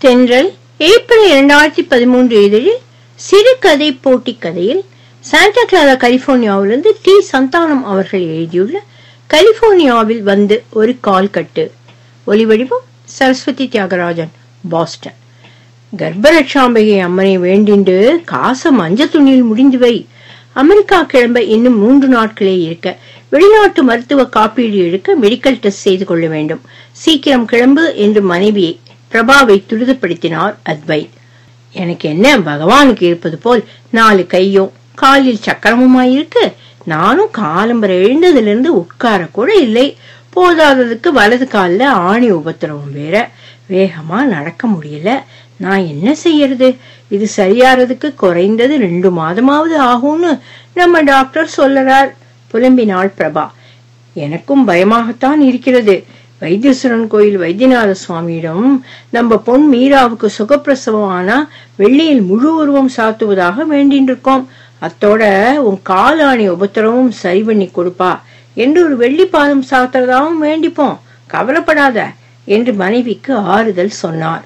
தென்றல் ஏப்ரல் இரண்டாயிரத்தி பதிமூன்று இதழில் சிறுகதை போட்டி கதையில் சாண்டா கிளாரா கலிபோர்னியாவிலிருந்து டி சந்தானம் அவர்கள் எழுதியுள்ள கலிபோர்னியாவில் வந்து ஒரு கால் கட்டு ஒலிவடிவம் சரஸ்வதி தியாகராஜன் பாஸ்டன் கர்ப்பரட்சாம்பிகை அம்மனை வேண்டிண்டு காசை மஞ்ச துணியில் முடிந்து வை அமெரிக்கா கிளம்ப இன்னும் மூன்று நாட்களே இருக்க வெளிநாட்டு மருத்துவ காப்பீடு எடுக்க மெடிக்கல் டெஸ்ட் செய்து கொள்ள வேண்டும் சீக்கிரம் கிளம்பு என்று மனைவியை பிரபாவை துரிதப்படுத்தினார் அத்வைத் எனக்கு என்ன பகவானுக்கு இருப்பது போல் நாலு கையும் காலில் சக்கரமுமாயிருக்கு நானும் காலம்பரை எழுந்ததிலிருந்து உட்கார கூட இல்லை போதாததுக்கு வலது காலில் ஆணி உபத்திரவம் வேற வேகமா நடக்க முடியல நான் என்ன செய்யறது இது சரியாறதுக்கு குறைந்தது ரெண்டு மாதமாவது ஆகும்னு நம்ம டாக்டர் சொல்லறார் புலம்பினாள் பிரபா எனக்கும் பயமாகத்தான் இருக்கிறது வைத்தீஸ்வரன் கோயில் வைத்தியநாத சுவாமியிடம் நம்ம பொன் மீராவுக்கு சுகப்பிரசவம் ஆனா வெள்ளியில் முழு உருவம் சாத்துவதாக வேண்டின்றிருக்கோம் அத்தோட உன் காலாணி உபத்திரமும் சரி பண்ணி கொடுப்பா என்று ஒரு வெள்ளி பாதம் சாத்துறதாவும் வேண்டிப்போம் கவலைப்படாத என்று மனைவிக்கு ஆறுதல் சொன்னார்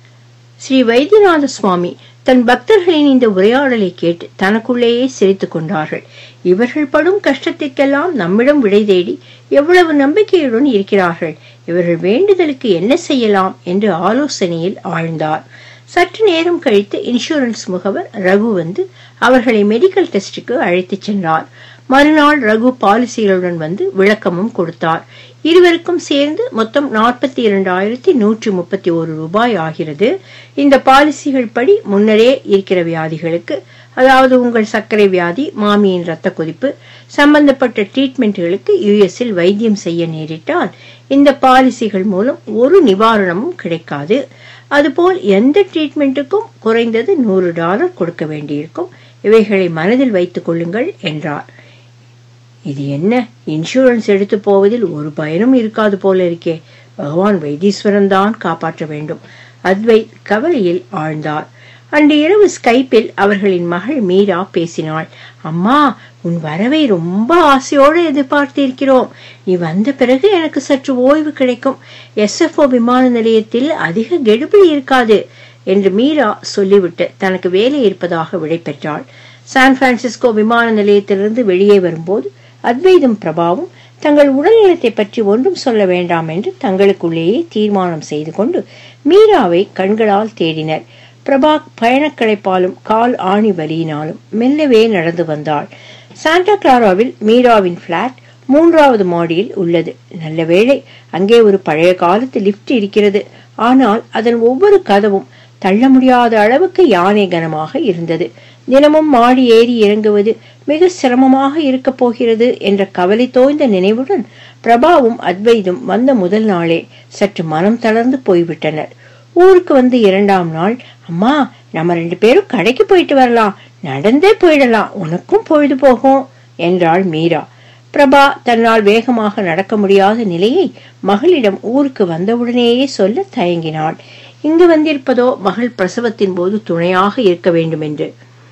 ஸ்ரீ வைத்தியநாத சுவாமி தன் பக்தர்களின் இந்த உரையாடலை கேட்டு தனக்குள்ளேயே சிரித்துக் கொண்டார்கள் இவர்கள் படும் கஷ்டத்திற்கெல்லாம் நம்மிடம் விடை தேடி எவ்வளவு நம்பிக்கையுடன் இருக்கிறார்கள் இவர்கள் வேண்டுதலுக்கு என்ன செய்யலாம் என்று ஆலோசனையில் ஆழ்ந்தார் சற்று நேரம் கழித்து இன்சூரன்ஸ் முகவர் ரகு வந்து அவர்களை மெடிக்கல் டெஸ்டுக்கு அழைத்துச் சென்றார் மறுநாள் ரகு பாலிசிகளுடன் வந்து விளக்கமும் கொடுத்தார் இருவருக்கும் சேர்ந்து மொத்தம் நாற்பத்தி இரண்டாயிரத்தி நூற்றி முப்பத்தி ஒரு ரூபாய் ஆகிறது இந்த பாலிசிகள் படி முன்னரே இருக்கிற வியாதிகளுக்கு அதாவது உங்கள் சர்க்கரை வியாதி மாமியின் ரத்த கொதிப்பு சம்பந்தப்பட்ட ட்ரீட்மெண்ட்களுக்கு யுஎஸ்இல் வைத்தியம் செய்ய நேரிட்டால் இந்த பாலிசிகள் மூலம் ஒரு நிவாரணமும் கிடைக்காது அதுபோல் எந்த ட்ரீட்மெண்ட்டுக்கும் குறைந்தது நூறு டாலர் கொடுக்க வேண்டியிருக்கும் இவைகளை மனதில் வைத்துக் கொள்ளுங்கள் என்றார் இது என்ன இன்சூரன்ஸ் எடுத்து போவதில் ஒரு பயனும் இருக்காது போல இருக்கே பகவான் வைத்தீஸ்வரன் தான் காப்பாற்ற வேண்டும் அத்வைத் கவலையில் ஆழ்ந்தார் அன்று இரவு ஸ்கைப்பில் அவர்களின் மகள் மீரா பேசினாள் அம்மா உன் வரவை ரொம்ப ஆசையோடு எதிர்பார்த்திருக்கிறோம் நீ வந்த பிறகு எனக்கு சற்று ஓய்வு கிடைக்கும் எஸ்எஃப்ஓ விமான நிலையத்தில் அதிக கெடுபிடி இருக்காது என்று மீரா சொல்லிவிட்டு தனக்கு வேலை இருப்பதாக விடை பெற்றாள் சான் பிரான்சிஸ்கோ விமான நிலையத்திலிருந்து வெளியே வரும்போது அத்வைதும் பிரபாவும் தங்கள் உடல்நலத்தை பற்றி ஒன்றும் சொல்ல வேண்டாம் என்று தங்களுக்குள்ளேயே தீர்மானம் செய்து கொண்டு மீராவை கண்களால் தேடினர் பிரபா பயணக்களைப்பாலும் கால் ஆணி வலியினாலும் மெல்லவே நடந்து வந்தாள் சாண்டா கிளாராவில் மீராவின் பிளாட் மூன்றாவது மாடியில் உள்ளது நல்ல வேளை அங்கே ஒரு பழைய காலத்து லிப்ட் இருக்கிறது ஆனால் அதன் ஒவ்வொரு கதவும் தள்ள முடியாத அளவுக்கு யானை கனமாக இருந்தது தினமும் மாடி ஏறி இறங்குவது மிக சிரமமாக இருக்கப் போகிறது என்ற கவலை தோய்ந்த நினைவுடன் பிரபாவும் அத்வைதும் வந்த முதல் நாளே சற்று மனம் தளர்ந்து போய்விட்டனர் ஊருக்கு வந்து இரண்டாம் நாள் அம்மா நம்ம ரெண்டு பேரும் கடைக்கு போயிட்டு வரலாம் நடந்தே போயிடலாம் உனக்கும் பொழுது போகும் என்றாள் மீரா பிரபா தன்னால் வேகமாக நடக்க முடியாத நிலையை மகளிடம் ஊருக்கு வந்தவுடனேயே சொல்ல தயங்கினாள் இங்கு வந்திருப்பதோ மகள் பிரசவத்தின் போது துணையாக இருக்க வேண்டும் என்று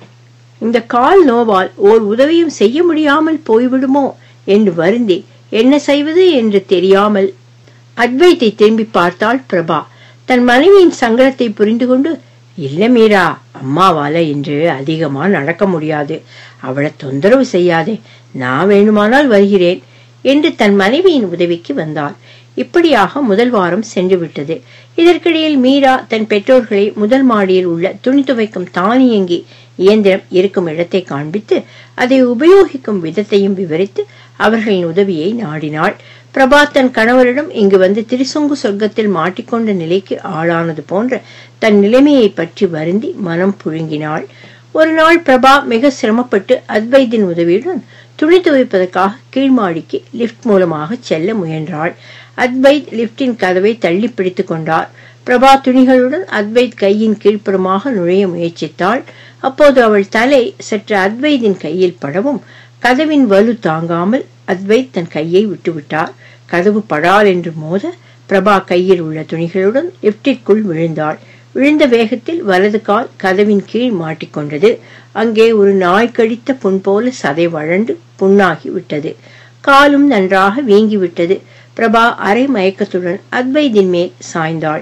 இந்த கால் நோவால் ஓர் உதவியும் செய்ய முடியாமல் போய்விடுமோ என்று வருந்தி என்ன செய்வது என்று தெரியாமல் அத்வைத்தை திரும்பி பார்த்தாள் பிரபா தன் மனைவியின் சங்கடத்தை புரிந்து கொண்டு இல்ல மீரா அம்மாவால இன்று அதிகமா நடக்க முடியாது அவளை தொந்தரவு செய்யாதே நான் வேணுமானால் வருகிறேன் என்று தன் மனைவியின் உதவிக்கு வந்தாள் இப்படியாக முதல் வாரம் சென்று விட்டது இதற்கிடையில் மீரா தன் பெற்றோர்களை முதல் மாடியில் உள்ள துணி துவைக்கும் தானியங்கி இயந்திரம் இருக்கும் இடத்தை காண்பித்து அதை உபயோகிக்கும் விதத்தையும் விவரித்து அவர்களின் உதவியை நாடினாள் பிரபா தன் கணவரிடம் இங்கு வந்து திருசொங்கு சொர்க்கத்தில் மாட்டிக்கொண்ட நிலைக்கு ஆளானது போன்ற தன் நிலைமையை பற்றி வருந்தி மனம் புழுங்கினாள் ஒரு நாள் பிரபா மிக சிரமப்பட்டு அத்வைத்தின் உதவியுடன் துணி துவைப்பதற்காக கீழ்மாடிக்கு லிப்ட் மூலமாக செல்ல முயன்றாள் அத்வைத் லிப்டின் கதவை தள்ளி பிடித்துக் கொண்டார் பிரபா துணிகளுடன் அத்வைத் கையின் கீழ்ப்புறமாக நுழைய முயற்சித்தாள் அப்போது அவள் தலை சற்று அத்வைத்தின் கையில் படவும் கதவின் வலு தாங்காமல் அத்வைத் தன் கையை விட்டுவிட்டார் கதவு படால் என்று மோத பிரபா கையில் உள்ள துணிகளுடன் லிப்டிற்குள் விழுந்தாள் விழுந்த வேகத்தில் வலது கால் கதவின் கீழ் மாட்டிக்கொண்டது அங்கே ஒரு நாய் கடித்த புண் போல சதை வழண்டு புண்ணாகி விட்டது காலும் நன்றாக வீங்கிவிட்டது பிரபா அரை மயக்கத்துடன் அத்வைதின் மேல் சாய்ந்தாள்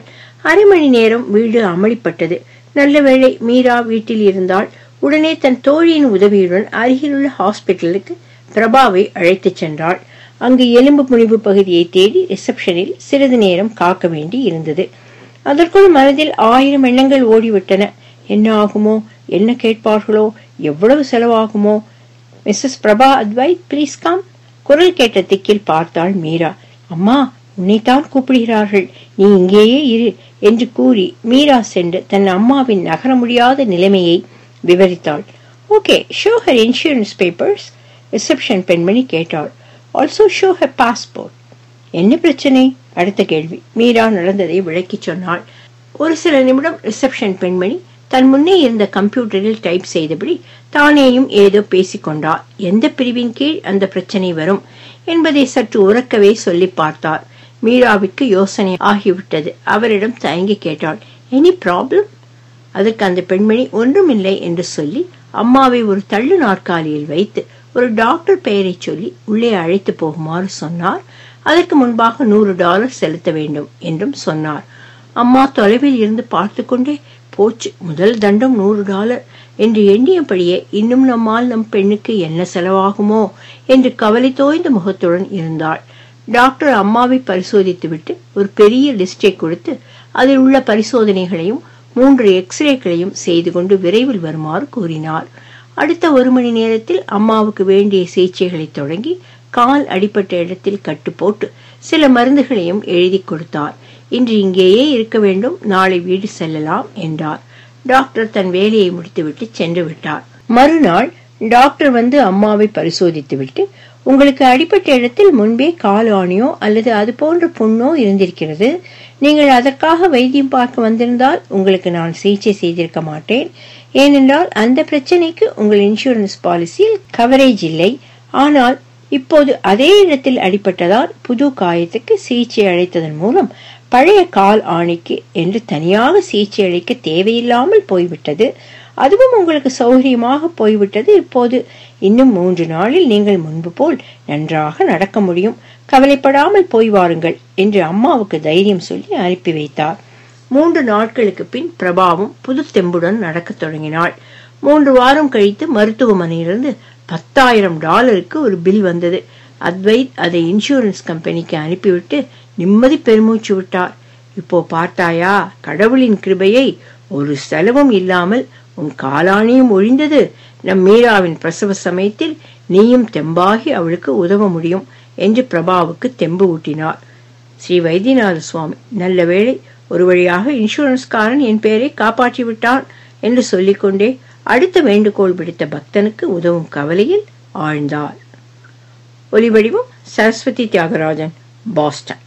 அரை மணி நேரம் வீடு அமளிப்பட்டது நல்ல வேளை மீரா வீட்டில் இருந்தால் உடனே தன் தோழியின் உதவியுடன் அருகிலுள்ள ஹாஸ்பிட்டலுக்கு பிரபாவை அழைத்துச் சென்றாள் அங்கு எலும்பு முறிவு பகுதியை தேடி ரிசப்ஷனில் சிறிது நேரம் காக்க வேண்டி இருந்தது அதற்குள் மனதில் ஆயிரம் எண்ணங்கள் ஓடிவிட்டன என்ன ஆகுமோ என்ன கேட்பார்களோ எவ்வளவு செலவாகுமோ Mrs Prabha Advait please come குரல் கேட்ட திக்கில் பார்த்தாள் மீரா அம்மா உன்னைத்தான் கூப்பிடுகிறார்கள் நீ இங்கேயே இரு என்று கூறி மீரா சென்று தன் அம்மாவின் நகர முடியாத நிலைமையை விவரித்தாள் okay show her insurance papers reception பெண்மணி கேட்டாள் ஆல்சோ ஷோ ஹர் பாஸ்போர்ட் என்ன பிரச்சனை அடுத்த கேள்வி மீரா நடந்ததை விளக்கிச் சொன்னாள் ஒரு சில நிமிடம் ரிசப்ஷன் பெண்மணி தன் முன்னே இருந்த கம்ப்யூட்டரில் டைப் செய்தபடி தானேயும் ஏதோ பேசிக்கொண்டார் எந்த பிரிவின் கீழ் அந்த பிரச்சனை வரும் என்பதை சற்று உறக்கவே சொல்லி பார்த்தார் மீராவிற்கு யோசனை ஆகிவிட்டது அவரிடம் தயங்கி கேட்டாள் எனி ப்ராப்ளம் அதற்கு அந்த பெண்மணி ஒன்றுமில்லை என்று சொல்லி அம்மாவை ஒரு தள்ளு நாற்காலியில் வைத்து ஒரு டாக்டர் பெயரை சொல்லி உள்ளே அழைத்து போகுமாறு சொன்னார் அதற்கு முன்பாக நூறு டாலர் செலுத்த வேண்டும் என்றும் சொன்னார் அம்மா தொலைவில் இருந்து பார்த்து கொண்டே போச்சு முதல் தண்டம் நூறு டாலர் என்று எண்ணியபடியே இன்னும் நம்மால் நம் பெண்ணுக்கு என்ன செலவாகுமோ என்று கவலை தோய்ந்த முகத்துடன் இருந்தாள் டாக்டர் அம்மாவை பரிசோதித்துவிட்டு ஒரு பெரிய லிஸ்டை கொடுத்து அதில் உள்ள பரிசோதனைகளையும் மூன்று எக்ஸ்ரேக்களையும் செய்து கொண்டு விரைவில் வருமாறு கூறினார் அடுத்த ஒரு மணி நேரத்தில் அம்மாவுக்கு வேண்டிய சிகிச்சைகளை தொடங்கி கால் அடிப்பட்ட இடத்தில் கட்டு போட்டு சில மருந்துகளையும் எழுதி கொடுத்தார் இன்று இங்கேயே இருக்க வேண்டும் நாளை வீடு செல்லலாம் என்றார் டாக்டர் தன் வேலையை முடித்துவிட்டு சென்று விட்டார் மறுநாள் டாக்டர் வந்து அம்மாவை பரிசோதித்துவிட்டு உங்களுக்கு அடிப்பட்ட இடத்தில் முன்பே கால் ஆணியோ அல்லது அது போன்ற புண்ணோ இருந்திருக்கிறது நீங்கள் அதற்காக வைத்தியம் பார்க்க வந்திருந்தால் உங்களுக்கு நான் சிகிச்சை செய்திருக்க மாட்டேன் ஏனென்றால் அந்த பிரச்சனைக்கு உங்கள் இன்சூரன்ஸ் பாலிசியில் கவரேஜ் இல்லை ஆனால் இப்போது அதே இடத்தில் அடிபட்டதால் புது காயத்துக்கு சிகிச்சை அளித்ததன் மூலம் பழைய கால் ஆணிக்கு என்று தனியாக சிகிச்சை அளிக்க தேவையில்லாமல் போய்விட்டது அதுவும் உங்களுக்கு சௌகரியமாக போய்விட்டது இப்போது இன்னும் மூன்று நாளில் நீங்கள் முன்பு போல் நன்றாக நடக்க முடியும் கவலைப்படாமல் போய் வாருங்கள் என்று அம்மாவுக்கு தைரியம் சொல்லி அனுப்பி வைத்தார் மூன்று நாட்களுக்கு பின் பிரபாவும் புது தெம்புடன் நடக்கத் தொடங்கினாள் மூன்று வாரம் கழித்து மருத்துவமனையிலிருந்து பத்தாயிரம் டாலருக்கு ஒரு பில் வந்தது அத்வைத் அதை இன்சூரன்ஸ் கம்பெனிக்கு அனுப்பிவிட்டு நிம்மதி பெருமூச்சு விட்டார் இப்போ பார்த்தாயா கடவுளின் கிருபையை ஒரு செலவும் இல்லாமல் உன் காலாணியும் ஒழிந்தது நம் மீராவின் பிரசவ சமயத்தில் நீயும் தெம்பாகி அவளுக்கு உதவ முடியும் என்று பிரபாவுக்கு தெம்பு ஊட்டினார் ஸ்ரீ வைத்தியநாத சுவாமி நல்ல வேளை ஒரு வழியாக இன்சூரன்ஸ்காரன் என் பெயரை காப்பாற்றி விட்டான் என்று சொல்லிக்கொண்டே அடுத்த வேண்டுகோள் விடுத்த பக்தனுக்கு உதவும் கவலையில் ஆழ்ந்தாள் ஒலிவடிவம் சரஸ்வதி தியாகராஜன் பாஸ்டன்